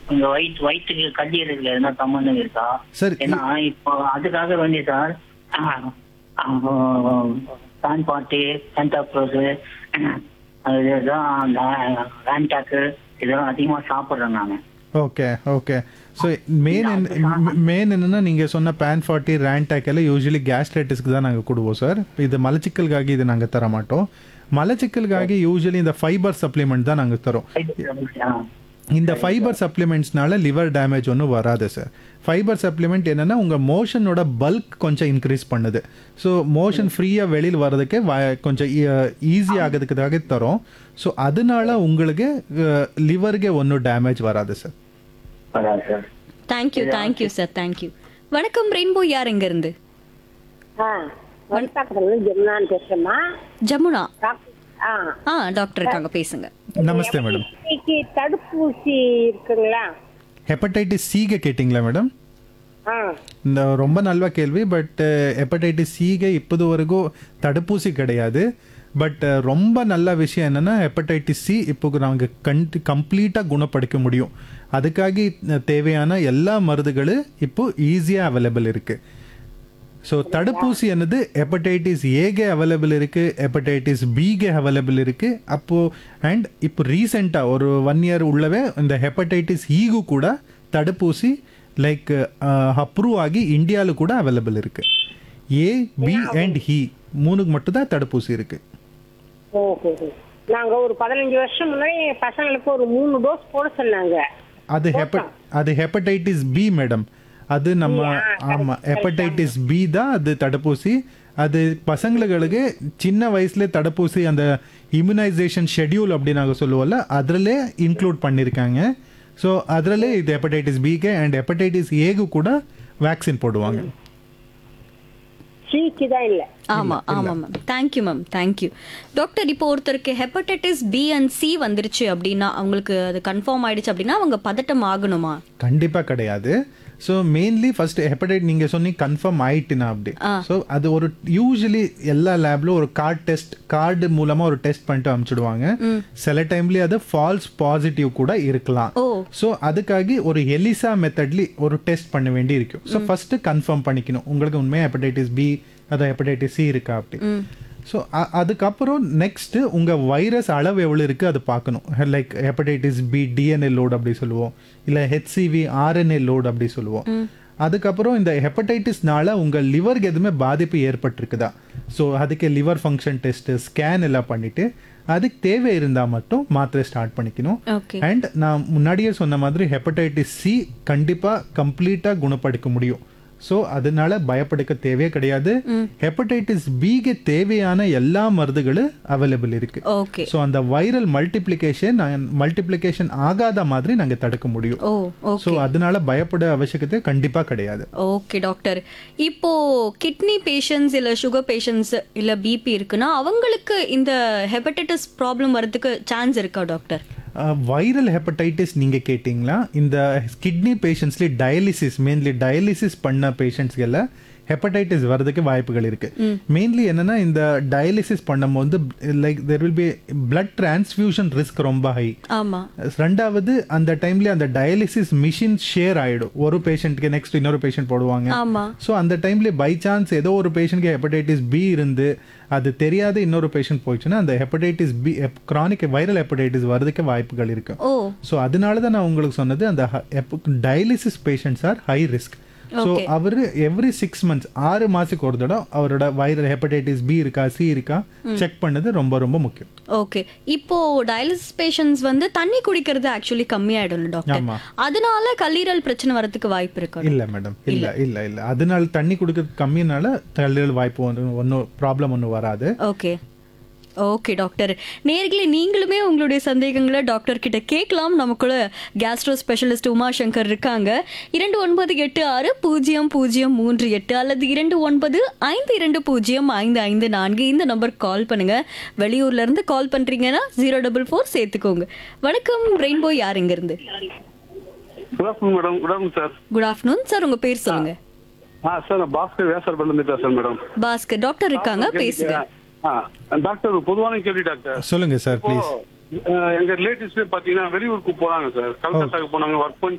உங்க வயிற்று வயிற்றுக்கு கல்லீரல் எதனா சம்பந்தம் இருக்கா சார் ஏன்னா இப்போ அதுக்காக வேண்டி சார் பேன் பார்ட்டி சென்டாப்ரோஸ் அதுதான் ரேண்டாக்கு இதெல்லாம் அதிகமா சாப்பிட்றேன் நான் okay okay so main main என்னன்னா நீங்கள் சொன்ன பேன் ஃபார்ட்டி ரேண்டாக் எல்லாம் யூஸ்வலி கேஸ்ட்ரைட்டிஸ்க்கு தான் நாங்கள் கொடுவோம் சார் இது மலச்சிக்கலுக்காக இது நாங்கள் தர மாட்டோம் மலச்சிக்கலுக்காக யூஸ்வலி இந்த ஃபைபர் சப்ளிமெண்ட் தான் நாங்கள் தரோம் இந்த ஃபைபர் சப்ளிமெண்ட்ஸ்னால லிவர் டேமேஜ் ஒன்றும் வராது சார் ஃபைபர் சப்ளிமெண்ட் என்னன்னா உங்கள் மோஷனோட பல்க் கொஞ்சம் இன்க்ரீஸ் பண்ணுது ஸோ மோஷன் ஃப்ரீயாக வெளியில் வர்றதுக்கு வ- கொஞ்சம் ஈஸி ஆகிறதுக்காக தரோம் ஸோ அதனால உங்களுக்கு லிவருக்கு ஒன்றும் டேமேஜ் வராது சார் வராது sir thank you thank you sir thank you வணக்கம் ரெயின்போ யார் எங்க இருந்து ஆ வணக்கத்துல ஜெம்னான்னு பேசுறேம்மா ஜமுனா டாக்டர் ஆ ஆ டாக்டர் இருக்காங்க பேசுங்க நமஸ்தே மேடம் இன்னைக்கு தடுப்பூசி இருக்குங்களா ஹெப்படைட்டிஸ் சிಗೆ கேட்டிங்களா மேடம் ஆ இந்த ரொம்ப நல்ல கேள்வி பட் ஹெப்படைட்டிஸ் சிಗೆ இப்போதுவரைಗೂ தடுப்பூசி கிடையாது பட் ரொம்ப நல்ல விஷயம் என்னன்னா ஹெப்படைட்டிஸ் சி இப்போ நாங்கள் கண் கம்ப்ளீட்டாக குணப்படுத்த முடியும் அதுக்காக தேவையான எல்லா மருந்துகளும் இப்போ ஈஸியாக அவைலபிள் இருக்குது ஸோ தடுப்பூசி என்னது ஹெப்படைட்டிஸ் ஏಗೆ அவைலபிள் இருக்கு ஹெப்படைட்டிஸ் பிಗೆ அவைலபிள் இருக்கு அப்போ அண்ட் இப்போ ரீசெண்டாக ஒரு ஒன் இயர் உள்ளவே இந்த ஹெப்படைட்டிஸ் ஈಗೂ ಕೂಡ தடுப்பூசி லைக் அப்ரூவ் ஆகி இந்தியாவில் கூட அவைலபிள் இருக்கு ஏ பி அண்ட் ஹி மூணுக்கு மட்டும் தான் தடுப்பூசி இருக்கு ஓகே நாங்க ஒரு பதினஞ்சு வருஷம் முன்னாடி என் பசங்களுக்கு ஒரு மூணு டோஸ் போட சொன்னாங்க அது ஹெப்ப அது ஹெப்படைட்டிஸ் பி மேடம் அது நம்ம ஆமாம் ஹெப்படைட்டிஸ் பி தான் அது தடுப்பூசி அது பசங்களுக்கு சின்ன வயசுல தடுப்பூசி அந்த இம்யூனைசேஷன் ஷெட்யூல் அப்படி நாங்கள் சொல்லுவோம்ல அதிலே இன்க்ளூட் பண்ணியிருக்காங்க ஸோ அதிலே இது ஹெப்படைட்டிஸ் பிக்கு அண்ட் ஹெப்படைட்டிஸ் ஏக்கு கூட வேக்சின் போடுவாங்க சிக்கு தான் இல்ல ஆமா ஆமா ma'am thank you ma'am thank you doctor இப்போ ஒருத்தருக்கு ஹெப்படைட்டிஸ் பி அண்ட் சி வந்துருச்சு அப்படின்னா அவங்களுக்கு அது கன்ஃபார்ம் ஆயிடுச்சு அப்படின்னா அவங்க பதட்டம் ஆகணுமா கண்டிப்பாக கிடையாது ஸோ மெயின்லி ஃபர்ஸ்ட் ஹெப்படைட் நீங்கள் சொன்னீங்க கன்ஃபார்ம் ஆயிட்டுனா அப்படி ஸோ அது ஒரு யூஸ்வலி எல்லா லேப்ல ஒரு கார்டு டெஸ்ட் கார்டு மூலமா ஒரு டெஸ்ட் பண்ணிட்டு அனுப்பிச்சிடுவாங்க சில டைம்ல அது ஃபால்ஸ் பாசிட்டிவ் கூட இருக்கலாம் ஓ ஸோ அதுக்காக ஒரு எலிசா மெத்தட்லி ஒரு டெஸ்ட் பண்ண வேண்டி இருக்கும் ஸோ ஃபர்ஸ்ட் கன்ஃபார்ம் பண்ணிக்கணும் உங்களுக்கு உண்மையாக ஹெப்படைட்டிஸ் பி அதான் ஹெப்படைட்டிஸ் சி இருக்கா அப்படி ஸோ அதுக்கப்புறம் நெக்ஸ்ட் உங்க வைரஸ் அளவு எவ்வளோ இருக்கு அது பார்க்கணும் like hepatitis B DNA load அப்படி சொல்லுவோம் இல்லை ஹெச்சிவி ஆர்என்ஏ லோட் அப்படி சொல்லுவோம் அதுக்கப்புறம் இந்த ஹெப்படைட்டிஸ்னால உங்க லிவருக்கு எதுவுமே பாதிப்பு ஏற்பட்டிருக்குதா ஸோ அதுக்கு லிவர் ஃபங்க்ஷன் டெஸ்ட் ஸ்கேன் எல்லாம் பண்ணிட்டு அதுக்கு தேவை இருந்தால் மட்டும் மாத்திரை ஸ்டார்ட் பண்ணிக்கணும் ஓகே அண்ட் நான் முன்னாடியே சொன்ன மாதிரி ஹெப்படைட்டிஸ் சி கண்டிப்பாக கம்ப்ளீட்டாக குணப்படுத்த முடியும் ஸோ அதனால பயப்படுக்க தேவையே கிடையாது ஹெப்படைட்டிஸ் பிக்கு தேவையான எல்லா மருந்துகளும் அவைலபிள் இருக்கு ஓகே ஸோ அந்த வைரல் மல்டிப்ளிகேஷன் மல்டிப்ளிகேஷன் ஆகாத மாதிரி நாங்கள் தடுக்க முடியும் ஓ ஸோ ஓகே அதனால பயப்பட அவசியத்தை கண்டிப்பாக கிடையாது ஓகே டாக்டர் இப்போ கிட்னி பேஷண்ட்ஸ் இல்ல சுகர் பேஷண்ட்ஸ் இல்ல பிபி இருக்குன்னா அவங்களுக்கு இந்த ஹெப்படைட்டிஸ் ப்ராப்ளம் வரதுக்கு சான்ஸ் இருக்கா டாக்டர் வைரல் ஹெப்படைட்டிஸ் நீங்க கேட்டிங்களா இந்த கிட்னி பேஷண்ட்ஸ்ல டயாலிசிஸ் மெயின்லி டயாலிசிஸ் பண்ண பேஷண்ட்ஸ்களை ஹெப்படைட்டிஸ் வரதுக்கு வாய்ப்புகள் இருக்கு மெயின்லி என்னன்னா இந்த டயாலிசிஸ் பண்ணும்போது like there will be blood transfusion risk ரொம்ப ஹை ஆமா ரெண்டாவது அந்த டைம்ல அந்த டயாலிசிஸ் மிஷின் ஷேர் ஆயிடும் ஒரு பேஷண்ட்க்கு நெக்ஸ்ட் இன்னொரு பேஷண்ட் போடுவாங்க ஆமா ஸோ அந்த டைம்ல பை சான்ஸ் ஏதோ ஒரு பேஷண்ட்க்கு ஹெப்படைட்டிஸ் பி இருந்து அது தெரியாத இன்னொரு பேஷண்ட் போயிடுச்சுன்னா அந்த hepatitis B chronic viral hepatitis வரதுக்கு வாய்ப்புகள் இருக்கு ஓ ஸோ அதனால தான் நான் உங்களுக்கு சொன்னது அந்த dialysis patients are high risk so அவர் எவ்ரி சிக்ஸ் மந்த்ஸ் ஆறு மாசத்துக்கு ஒரு தடவை அவரோட வைரல் ஹெப்படைட்டிஸ் பி இருக்கா சி இருக்கா செக் பண்ணது ரொம்ப ரொம்ப முக்கியம் ஓகே இப்போ டயாலிசிஸ் பேஷண்ட்ஸ் வந்து தண்ணி குடிக்கிறது ஆக்சுவலி கம்மியாயிடும் டாக்டர் ஆமா அதனால கல்லீரல் பிரச்சனை வரதுக்கு வாய்ப்பு இருக்கு இல்ல மேடம் இல்ல இல்ல இல்ல அதனால தண்ணி குடிக்கிறது கம்மினால கல்லீரல் வாய்ப்பு ஒன்று ஒன்றும் ப்ராப்ளம் ஒன்றும் வராது ஓகே ஓகே டாக்டர் நேர்களே நீங்களுமே உங்களுடைய சந்தேகங்களை டாக்டர் கிட்ட கேட்கலாம் நமக்குள்ள கேஸ்ட்ரோ ஸ்பெஷலிஸ்ட் உமாசங்கர் இருக்காங்க இரண்டு ஒன்பது எட்டு ஆறு பூஜ்ஜியம் பூஜ்ஜியம் மூன்று எட்டு அல்லது இரண்டு ஒன்பது ஐந்து இரண்டு பூஜ்ஜியம் ஐந்து ஐந்து நான்கு இந்த நம்பருக்கு கால் பண்ணுங்க வெளியூர்ல இருந்து கால் பண்றீங்கன்னா ஜீரோ டபுள் ஃபோர் சேர்த்துக்கோங்க வணக்கம் ரெயின்போ யார் இங்க இருந்து good afternoon madam good afternoon sir good afternoon sir உங்க பேர் சொல்லுங்க ஆ சார் நான் பாஸ்கர் வேசார்பேட்டிலேருந்து பேசுறேன் மேடம் பாஸ்கர் டாக்டர் இருக்காங்க பேசுங்க ஆ டாக்டர் ஒரு பொதுவான கேள்வி டாக்டர் சொல்லுங்க சார் ப்ளீஸ் இப்போ, அஹ், எங்க ரிலேட்டிவ்ஸ்ல பாத்தீங்கன்னா வெளியூருக்கு போறாங்க சார் கல்கத்தாக்கு போனாங்க ஒர்க் பண்ணி